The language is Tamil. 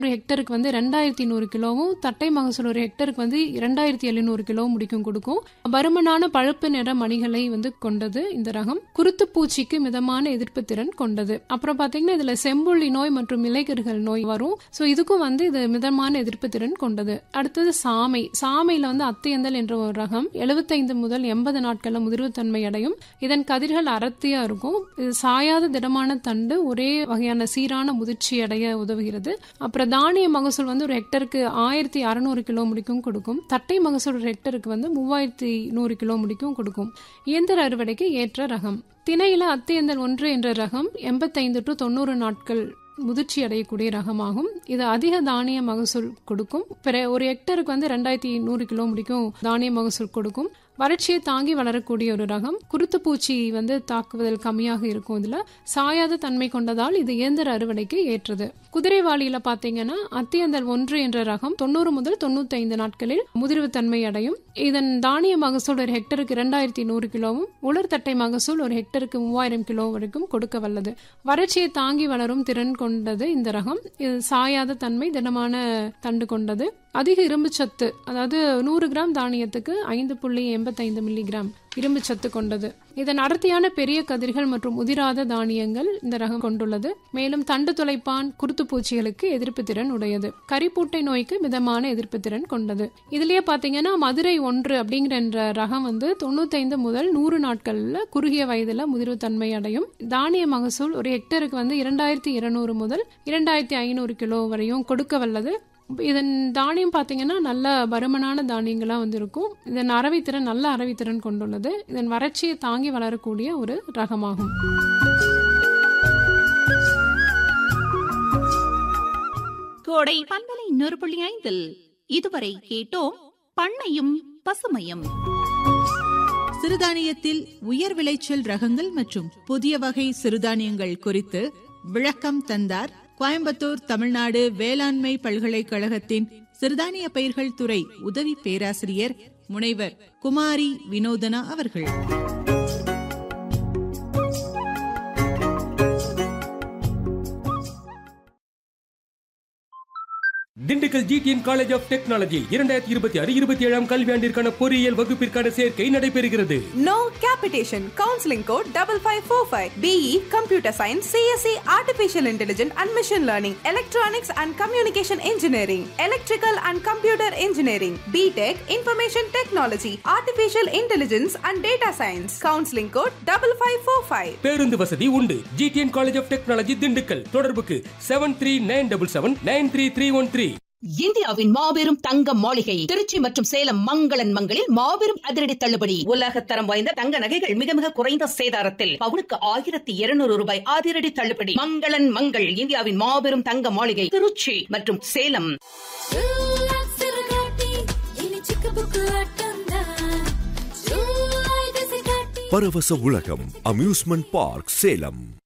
ஒரு ஹெக்டருக்கு வந்து ரெண்டாயிரத்தி நூறு கிலோவும் தட்டை மகசூல் ஒரு ஹெக்டருக்கு வந்து இரண்டாயிரத்தி எழுநூறு கிலோவும் முடிக்கும் கொடுக்கும் பருமனான பழுப்பு நிற மணிகளை வந்து கொண்டது இந்த ரகம் குருத்து பூச்சிக்கு மிதமான எதிர்ப்பு திறன் கொண்டது அப்புறம் பாத்தீங்கன்னா இதுல செம்புள்ளி நோய் மற்றும் இலைக்கருகள் நோய் வரும் சோ இதுக்கும் வந்து இது மிதமான எதிர்ப்பு திறன் கொண்டது அடுத்தது சாமை சாமையில வந்து அத்தையந்தல் என்ற ஒரு ரகம் எழுபத்தைந்து முதல் எண்பது நாட்கள்ல முதிர்வுத்தன்மை அடையும் இதன் கதிர்கள் அடர்த்தியா இருக்கும் இது சாயாத திடமான தண்டு ஒரே வகையான சீரான முதிர்ச்சி அடைய உதவுகிறது அப்புறம் தானிய மகசூல் வந்து ஒரு ஹெக்டருக்கு ஆயிரத்தி அறுநூறு கிலோ முடிக்கும் கொடுக்கும் தட்டை மகசூல் ஒரு ஹெக்டருக்கு வந்து மூவாயிரத்தி நூறு கிலோ முடிக்கும் கொடுக்கும் இயந்திர அறுவடைக்கு ஏற்ற ரகம் திணையில அத்தியந்தல் ஒன்று என்ற ரகம் எண்பத்தைந்து டு தொண்ணூறு நாட்கள் முதிர்ச்சி அடையக்கூடிய ரகமாகும் இது அதிக தானிய மகசூல் கொடுக்கும் பிற ஒரு ஹெக்டருக்கு வந்து ரெண்டாயிரத்தி நூறு கிலோ முடிக்கும் தானிய மகசூல் கொடுக்கும் வறட்சியை தாங்கி வளரக்கூடிய ஒரு ரகம் குருத்து பூச்சி வந்து தாக்குவதில் கம்மியாக இருக்கும் இதுல சாயாத தன்மை கொண்டதால் இது இயந்திர அறுவடைக்கு ஏற்றது குதிரைவாளியில பாத்தீங்கன்னா அத்தியந்தல் ஒன்று என்ற ரகம் தொண்ணூறு முதல் தொண்ணூத்தி ஐந்து நாட்களில் முதிர்வு தன்மை அடையும் இதன் தானிய மகசூல் ஒரு ஹெக்டருக்கு இரண்டாயிரத்தி நூறு கிலோவும் உலர்தட்டை மகசூல் ஒரு ஹெக்டருக்கு மூவாயிரம் கிலோ வரைக்கும் கொடுக்க வல்லது வறட்சியை தாங்கி வளரும் திறன் கொண்டது இந்த ரகம் இது சாயாத தன்மை திடமான தண்டு கொண்டது அதிக இரும்பு சத்து அதாவது நூறு கிராம் தானியத்துக்கு ஐந்து புள்ளி எண்பத்தைந்து மில்லிகிராம் இரும்பு சத்து கொண்டது இதன் அடர்த்தியான பெரிய கதிர்கள் மற்றும் உதிராத தானியங்கள் இந்த ரகம் கொண்டுள்ளது மேலும் தண்டு துளைப்பான் குருத்து பூச்சிகளுக்கு எதிர்ப்பு திறன் உடையது கரிப்பூட்டை நோய்க்கு மிதமான எதிர்ப்பு திறன் கொண்டது இதுலயே பாத்தீங்கன்னா மதுரை ஒன்று அப்படிங்கிற என்ற ரகம் வந்து தொண்ணூத்தைந்து முதல் நூறு நாட்கள்ல குறுகிய வயதுல முதிர்வு தன்மை அடையும் தானிய மகசூல் ஒரு ஹெக்டருக்கு வந்து இரண்டாயிரத்தி இருநூறு முதல் இரண்டாயிரத்தி ஐநூறு கிலோ வரையும் கொடுக்க வல்லது இதன் தானியம் பார்த்தீங்கன்னா நல்ல பருமனான தானியங்களா வந்து இருக்கும் இதன் அரவித்திறன் நல்ல அரவித்திறன் கொண்டுள்ளது இதன் வறட்சியை தாங்கி வளரக்கூடிய ஒரு ரகமாகும் கோடை பண்பலை நூறு புள்ளி ஐந்தில் இதுவரை கேட்டோம் பண்ணையும் பசுமையும் சிறுதானியத்தில் உயர் விளைச்சல் ரகங்கள் மற்றும் புதிய வகை சிறுதானியங்கள் குறித்து விளக்கம் தந்தார் கோயம்புத்தூர் தமிழ்நாடு வேளாண்மை பல்கலைக்கழகத்தின் சிறுதானிய பயிர்கள் துறை உதவி பேராசிரியர் முனைவர் குமாரி வினோதனா அவர்கள் Dindigul GTN college of technology இரண்டாயிரத்தி இருபத்தி ஆறு இருபத்தி ஏழாம் கல்வியாண்டிற்கான பொறியியல் வகுப்பிற்கான சேர்க்கை நடைபெறுகிறது No capitation. Counseling code double five four five. BE Computer Science, CSE Artificial Intelligence and Machine Learning, Electronics and Communication Engineering, Electrical and Computer Engineering, BTech Information Technology, Artificial Intelligence and Data Science. Counseling code double five four five. பேருந்து வசதி உண்டு GTN college of technology Dindigul தொடர்புக்கு seven three nine double seven nine three three one three இந்தியாவின் மாபெரும் தங்க மாளிகை திருச்சி மற்றும் சேலம் மங்களன் மங்களில் மாபெரும் அதிரடி தள்ளுபடி உலக தரம் வாய்ந்த தங்க நகைகள் மிக மிக குறைந்த சேதாரத்தில் பவுனுக்கு ஆயிரத்தி இருநூறு ரூபாய் அதிரடி தள்ளுபடி மங்களன் மங்கள் இந்தியாவின் மாபெரும் தங்க மாளிகை திருச்சி மற்றும் சேலம் பரவச உலகம் அம்யூஸ்மெண்ட் பார்க் சேலம்